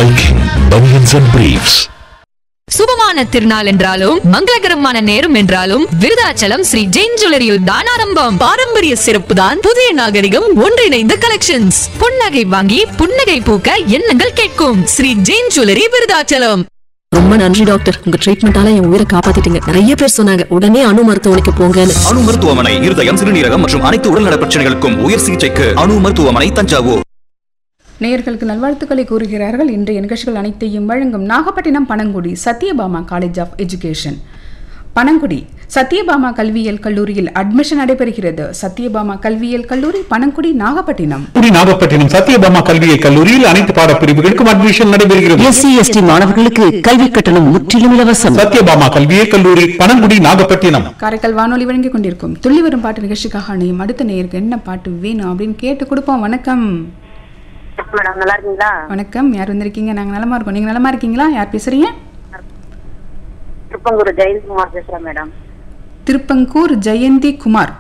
Viking Bunions and Briefs. சுபமான திருநாள் என்றாலும் மங்களகரமான நேரம் என்றாலும் விருதாச்சலம் ஸ்ரீ ஜெயின் ஜுவல்லரியில் தான் ஆரம்பம் பாரம்பரிய சிறப்பு தான் புதிய நாகரிகம் ஒன்றிணைந்த கலெக்ஷன்ஸ் புன்னகை வாங்கி புன்னகை பூக்க எண்ணங்கள் கேட்கும் ஸ்ரீ ஜெயின் ஜுவல்லரி விருதாச்சலம் ரொம்ப நன்றி டாக்டர் உங்க ட்ரீட்மெண்டால என் உயிரை காப்பாத்திட்டீங்க நிறைய பேர் சொன்னாங்க உடனே அணு மருத்துவமனைக்கு போங்கன்னு அணு மருத்துவமனை இருதயம் சிறுநீரகம் மற்றும் அனைத்து உடல்நல பிரச்சனைகளுக்கும் உயர் சிகிச்சைக்கு அணு மருத்துவமனை தஞ்சாவூர் நேயர்களுக்கு நல்வாழ்த்துக்களை கூறுகிறார்கள் இன்றைய நிகழ்ச்சிகள் அனைத்தையும் வழங்கும் Nagapattinam Panangudi Sathyabama college of education Panangudi Sathyabama கல்வியியல் கல்லூரியில் அட்மிஷன் நடைபெறுகிறது சத்யபாமா கல்வியியல் கல்லூரி பனங்குடி நாகப்பட்டினம் குடி நாகப்பட்டினம் சத்யபாமா கல்வியியல் கல்லூரியில் அனைத்து பாடப்பிரிவுகளுக்கும் அட்மிஷன் நடைபெறுகிறது எஸ்சி எஸ்டி மாணவர்களுக்கு கல்வி கட்டணம் முற்றிலும் இலவசம் சத்யபாமா கல்வியியல் கல்லூரி பனங்குடி நாகப்பட்டினம் காரைக்கால் வானொலி வழங்கிக் கொண்டிருக்கும் துள்ளி வரும் பாட்டு நிகழ்ச்சிக்காக அணையும் அடுத்த நேயருக்கு என்ன பாட்டு வேணும் அப்படின்னு கேட்டு கொடுப்போம் வணக்கம் மேடம் நல்லா இருக்கீங்களா வணக்கம் யார் வந்திருக்கீங்க நாங்க நலமா இருக்கோம் நீங்க நலமா இருக்கீங்களா யார் பேசுறீங்க திருப்பங்கூர் ஜெயந்த்குமார் பேசுறேன் மேடம் திருப்பங்கூர் ஜெயந்தி குமார்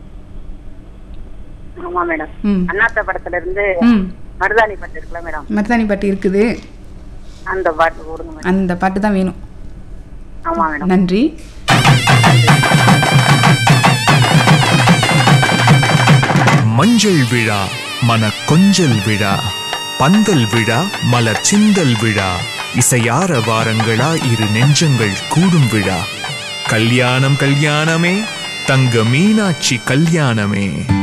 ஆமா மேடம் ம். அண்ணாத்த படத்துல இருந்து ம் மருதாணி பட்டு இருக்குல்ல மேடம் மருதாணி பாட்டு இருக்குது அந்த பாட்டு போடுங்க மேடம் அந்த பாட்டு தான் வேணும் ஆமா மேடம் நன்றி மஞ்சள் விழா மன கொஞ்சல் விழா பந்தல் விழா மலர் சிந்தல் விழா இசையார வாரங்களா இரு நெஞ்சங்கள் கூடும் விழா கல்யாணம் கல்யாணமே தங்க மீனாட்சி கல்யாணமே